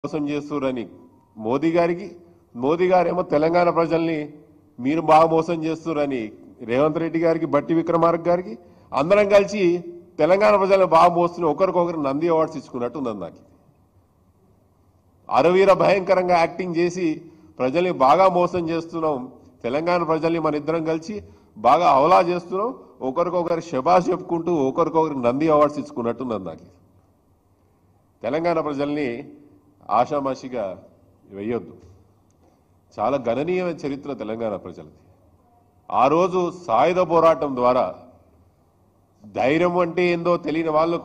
మోసం చేస్తురని మోదీ గారికి మోదీ గారేమో తెలంగాణ ప్రజల్ని మీరు బాగా మోసం చేస్తురని రేవంత్ రెడ్డి గారికి బట్టి విక్రమార్క గారికి అందరం కలిసి తెలంగాణ ప్రజలను బాగా మోస్తున్న ఒకరికొకరు నంది అవార్డ్స్ ఇచ్చుకున్నట్టు ఉంది నాకు అరవీర భయంకరంగా యాక్టింగ్ చేసి ప్రజల్ని బాగా మోసం చేస్తున్నాం తెలంగాణ ప్రజల్ని మన ఇద్దరం కలిసి బాగా అవలా చేస్తున్నాం ఒకరికొకరు శబాష్ చెప్పుకుంటూ ఒకరికొకరు నంది అవార్డ్స్ ఇచ్చుకున్నట్టున్నది నాకు తెలంగాణ ప్రజల్ని ఆషామాషిగా వేయొద్దు చాలా గణనీయమైన చరిత్ర తెలంగాణ ప్రజలది ఆ రోజు సాయుధ పోరాటం ద్వారా ధైర్యం అంటే ఏందో తెలియని వాళ్ళకు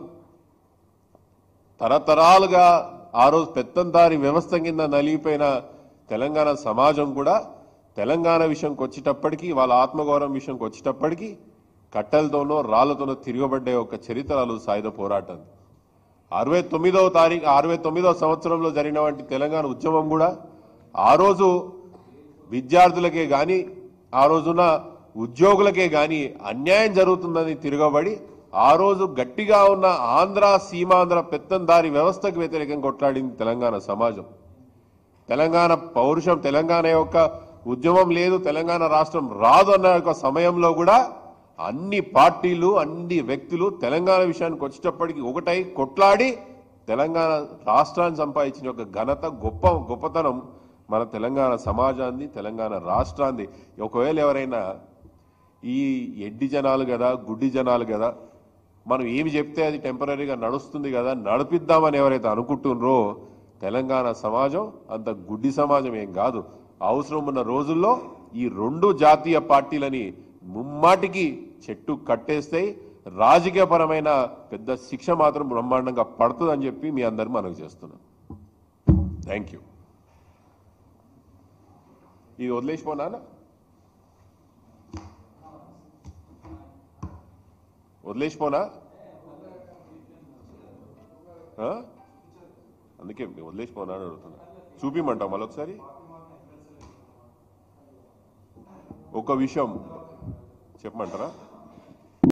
తరతరాలుగా ఆ రోజు పెత్తందారి వ్యవస్థ కింద నలిగిపోయిన తెలంగాణ సమాజం కూడా తెలంగాణ విషయంకి వచ్చేటప్పటికి వాళ్ళ ఆత్మగౌరవం విషయంకి వచ్చేటప్పటికి కట్టెలతోనో రాళ్లతోనో తిరగబడ్డే ఒక చరిత్రలు సాయుధ పోరాటం అరవై తొమ్మిదవ తారీఖు అరవై తొమ్మిదవ సంవత్సరంలో జరిగినటువంటి తెలంగాణ ఉద్యమం కూడా ఆ రోజు విద్యార్థులకే గాని ఆ రోజున ఉద్యోగులకే గాని అన్యాయం జరుగుతుందని తిరగబడి ఆ రోజు గట్టిగా ఉన్న ఆంధ్ర సీమాంధ్ర పెత్తందారి వ్యవస్థకు వ్యతిరేకంగా కొట్లాడింది తెలంగాణ సమాజం తెలంగాణ పౌరుషం తెలంగాణ యొక్క ఉద్యమం లేదు తెలంగాణ రాష్ట్రం రాదు అన్న ఒక సమయంలో కూడా అన్ని పార్టీలు అన్ని వ్యక్తులు తెలంగాణ విషయానికి వచ్చేటప్పటికి ఒకటై కొట్లాడి తెలంగాణ రాష్ట్రాన్ని సంపాదించిన ఒక ఘనత గొప్ప గొప్పతనం మన తెలంగాణ సమాజాన్ని తెలంగాణ రాష్ట్రాన్ని ఒకవేళ ఎవరైనా ఈ ఎడ్డి జనాలు కదా గుడ్డి జనాలు కదా మనం ఏమి చెప్తే అది టెంపరీగా నడుస్తుంది కదా నడిపిద్దామని ఎవరైతే అనుకుంటున్నారో తెలంగాణ సమాజం అంత గుడ్డి సమాజం ఏం కాదు అవసరం ఉన్న రోజుల్లో ఈ రెండు జాతీయ పార్టీలని ముమ్మాటికి చెట్టు కట్టేస్తాయి రాజకీయపరమైన పెద్ద శిక్ష మాత్రం బ్రహ్మాండంగా పడుతుందని చెప్పి మీ అందరు మనకు చేస్తున్నాం థ్యాంక్ యూ ఇది వదిలేసిపోనా వదిలేసిపోనా ఆ? అందుకే నేను వదిలేసిపోనా అని అడుగుతున్నా చూపిమంటాం మళ్ళొకసారి ఒక విషయం చెప్పమంటారా